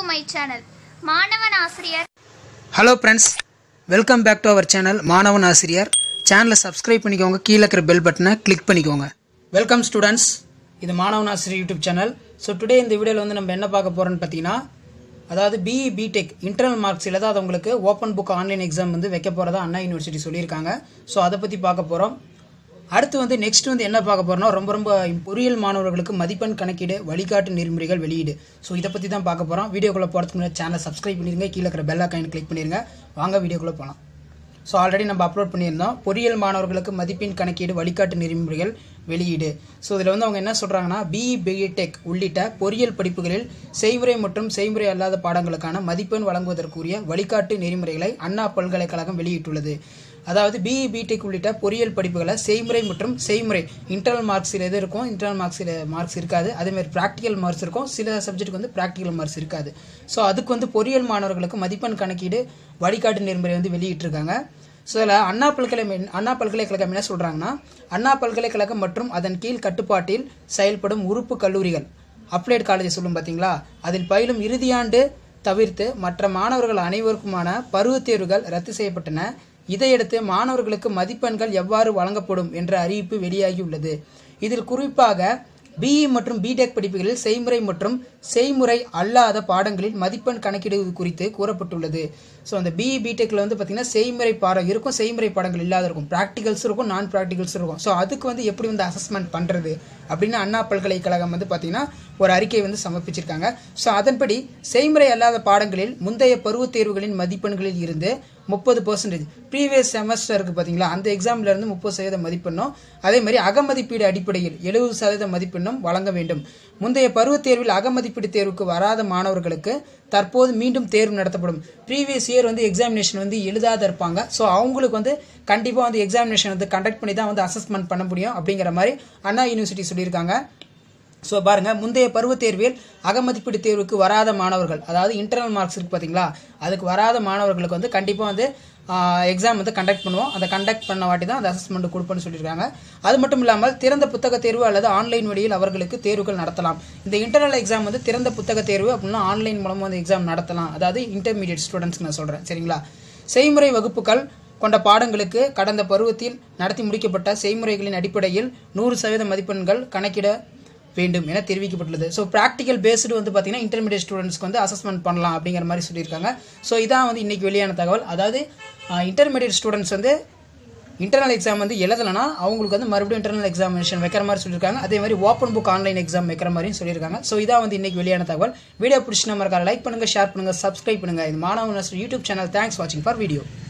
my channel மாணவன் ஆசிரியர் hello friends welcome back to our channel மாணவன் ஆசிரியர் சேனலை சப்ஸ்கிரைப் பண்ணிக்கோங்க கீழே இருக்கிற பெல் பட்டனை கிளிக் பண்ணிக்கோங்க வெல்கம் ஸ்டூடெண்ட்ஸ் இது மாணவன் ஆசிரியர் யூடியூப் சேனல் ஸோ டுடே இந்த வீடியோவில் வந்து நம்ம என்ன பார்க்க போகிறோம்னு பார்த்தீங்கன்னா அதாவது பிஇ பிடெக் இன்டர்னல் மார்க்ஸில் தான் அது உங்களுக்கு ஓப்பன் புக் ஆன்லைன் எக்ஸாம் வந்து வைக்க போகிறதா அண்ணா யூனிவர்சிட்டி சொல்லியிருக்காங்க ஸோ அதை பற்றி பார்க்க போகிறோம் அடுத்து வந்து நெக்ஸ்ட் வந்து என்ன பார்க்க போறோம்னா ரொம்ப ரொம்ப பொறியியல் மாணவர்களுக்கு மதிப்பெண் கணக்கீடு வழிகாட்டு நெறிமுறைகள் வெளியீடு ஸோ இதை பற்றி தான் பார்க்க போகிறோம் வீடியோக்குள்ளே போகிறதுக்கு முன்னாடி சேனலை சப்ஸ்கிரைப் பண்ணிருங்க கீழே இருக்கிற பெல் ஐக்கான் கிளிக் பண்ணிருங்க வாங்க வீடியோக்குள்ளே போகலாம் ஸோ ஆல்ரெடி நம்ம அப்லோட் பண்ணியிருந்தோம் பொறியியல் மாணவர்களுக்கு மதிப்பெண் கணக்கீடு வழிகாட்டு நெறிமுறைகள் வெளியீடு ஸோ இதில் வந்து அவங்க என்ன சொல்கிறாங்கன்னா பிஇ பிடெக் உள்ளிட்ட பொறியியல் படிப்புகளில் செய்முறை மற்றும் செய்முறை அல்லாத பாடங்களுக்கான மதிப்பெண் வழங்குவதற்குரிய வழிகாட்டு நெறிமுறைகளை அண்ணா பல்கலைக்கழகம் வெளியிட்டுள்ளது அதாவது பிஇ பிடெக் உள்ளிட்ட பொறியியல் படிப்புகளை செய்முறை மற்றும் செய்முறை இன்டர்னல் மார்க்ஸில் எது இருக்கும் இன்டர்னல் மார்க்ஸில் மார்க்ஸ் இருக்காது அதேமாதிரி ப்ராக்டிக்கல் மார்க்ஸ் இருக்கும் சில சப்ஜெக்ட்டுக்கு வந்து ப்ராக்டிக்கல் மார்க்ஸ் இருக்காது ஸோ அதுக்கு வந்து பொறியியல் மாணவர்களுக்கு மதிப்பெண் கணக்கீடு வழிகாட்டு நெறிமுறை வந்து வெளியிட்டிருக்காங்க ஸோ இதில் அண்ணா பல்கலை அண்ணா பல்கலைக்கழகம் என்ன சொல்கிறாங்கன்னா அண்ணா பல்கலைக்கழகம் மற்றும் அதன் கீழ் கட்டுப்பாட்டில் செயல்படும் உறுப்பு கல்லூரிகள் அப்ளைட் காலேஜ் சொல்லும் பார்த்தீங்களா அதில் பயிலும் இறுதியாண்டு தவிர்த்து மற்ற மாணவர்கள் அனைவருக்குமான பருவத் தேர்வுகள் ரத்து செய்யப்பட்டன இதையடுத்து மாணவர்களுக்கு மதிப்பெண்கள் எவ்வாறு வழங்கப்படும் என்ற அறிவிப்பு வெளியாகியுள்ளது இதில் குறிப்பாக பிஇ மற்றும் பிடெக் படிப்புகளில் செய்முறை மற்றும் செய்முறை அல்லாத பாடங்களில் மதிப்பெண் கணக்கிடுவது குறித்து கூறப்பட்டுள்ளது ஸோ அந்த பிஇ பிடெக்கில் வந்து பார்த்தீங்கன்னா செய்முறை பாடம் இருக்கும் செய்முறை பாடங்கள் இல்லாத இருக்கும் ப்ராக்டிகல்ஸ் இருக்கும் நான் ப்ராக்டிகல்ஸ் இருக்கும் ஸோ அதுக்கு வந்து எப்படி வந்து அசஸ்மெண்ட் பண்ணுறது அப்படின்னு அண்ணா பல்கலைக்கழகம் வந்து பார்த்தீங்கன்னா ஒரு அறிக்கை வந்து சமர்ப்பிச்சிருக்காங்க ஸோ அதன்படி செய்முறை அல்லாத பாடங்களில் முந்தைய பருவத் தேர்வுகளின் மதிப்பெண்களில் இருந்து முப்பது பர்சன்டேஜ் ப்ரீவியஸ் செமஸ்டருக்கு பார்த்தீங்களா அந்த எக்ஸாம்ல இருந்து முப்பது சதவீத மதிப்பெண்ணும் அதே மாதிரி அகமதிப்பீடு அடிப்படையில் எழுபது சதவீத மதிப்பெண்ணும் வழங்க வேண்டும் முந்தைய பருவத் தேர்வில் அகமதிப்பீடு தேர்வுக்கு வராத மாணவர்களுக்கு தற்போது மீண்டும் தேர்வு நடத்தப்படும் ப்ரீவியஸ் இயர் வந்து எக்ஸாமினேஷன் வந்து எழுதாத இருப்பாங்க ஸோ அவங்களுக்கு வந்து கண்டிப்பாக வந்து எக்ஸாமினேஷன் வந்து கண்டக்ட் பண்ணி தான் வந்து அசஸ்மெண்ட் பண்ண முடியும் அப்படிங்கிற மாதிரி அண்ணா யூனிவர்சிட்டி சொல்லியிருக்காங்க ஸோ பாருங்க முந்தைய பருவத் தேர்வில் அகமதிப்பீடு தேர்வுக்கு வராத மாணவர்கள் அதாவது இன்டர்னல் மார்க்ஸ் இருக்கு பார்த்தீங்களா அதுக்கு வராத மாணவர்களுக்கு வந்து கண்டிப்பாக வந்து எக்ஸாம் வந்து கண்டக்ட் பண்ணுவோம் அந்த கண்டக்ட் பண்ண வாட்டி தான் அந்த அசஸ்மெண்ட் கொடுப்போம்னு சொல்லியிருக்காங்க அது மட்டும் இல்லாமல் திறந்த புத்தக தேர்வு அல்லது ஆன்லைன் வழியில் அவர்களுக்கு தேர்வுகள் நடத்தலாம் இந்த இன்டர்னல் எக்ஸாம் வந்து திறந்த புத்தக தேர்வு அப்படின்னா ஆன்லைன் மூலமாக வந்து எக்ஸாம் நடத்தலாம் அதாவது இன்டர்மீடியட் ஸ்டூடெண்ட்ஸ்க்கு நான் சொல்கிறேன் சரிங்களா செய்முறை வகுப்புகள் கொண்ட பாடங்களுக்கு கடந்த பருவத்தில் நடத்தி முடிக்கப்பட்ட செய்முறைகளின் அடிப்படையில் நூறு சதவீத மதிப்பெண்கள் கணக்கிட வேண்டும் என தெரிவிக்கப்பட்டுள்ளது ஸோ ப்ராக்டிக்கல் பேஸ்டு வந்து பார்த்தீங்கன்னா இன்டர்மீடியட் ஸ்டூடெண்ட்ஸ்க்கு வந்து அசஸ்மெண்ட் பண்ணலாம் அப்படிங்கிற மாதிரி சொல்லியிருக்காங்க ஸோ இதான் வந்து இன்னைக்கு வெளியான தகவல் அதாவது இன்டர்மீடியட் ஸ்டூடெண்ட்ஸ் வந்து இன்டர்னல் எக்ஸாம் வந்து எழுதலைன்னா அவங்களுக்கு வந்து மறுபடியும் இன்டர்னல் எக்ஸாமினேஷன் வைக்கிற மாதிரி சொல்லியிருக்காங்க அதே மாதிரி ஓப்பன் புக் ஆன்லைன் எக்ஸாம் வைக்கிற மாதிரியும் சொல்லியிருக்காங்க ஸோ இதான் வந்து இன்னைக்கு வெளியான தகவல் வீடியோ பிடிச்சி நம்ம லைக் பண்ணுங்க ஷேர் பண்ணுங்க சப்ஸ்கிரைப் பண்ணுங்க இது மாணவன் யூடியூப் சேனல் தேங்க்ஸ் வாட்சிங் ஃபார் வீடியோ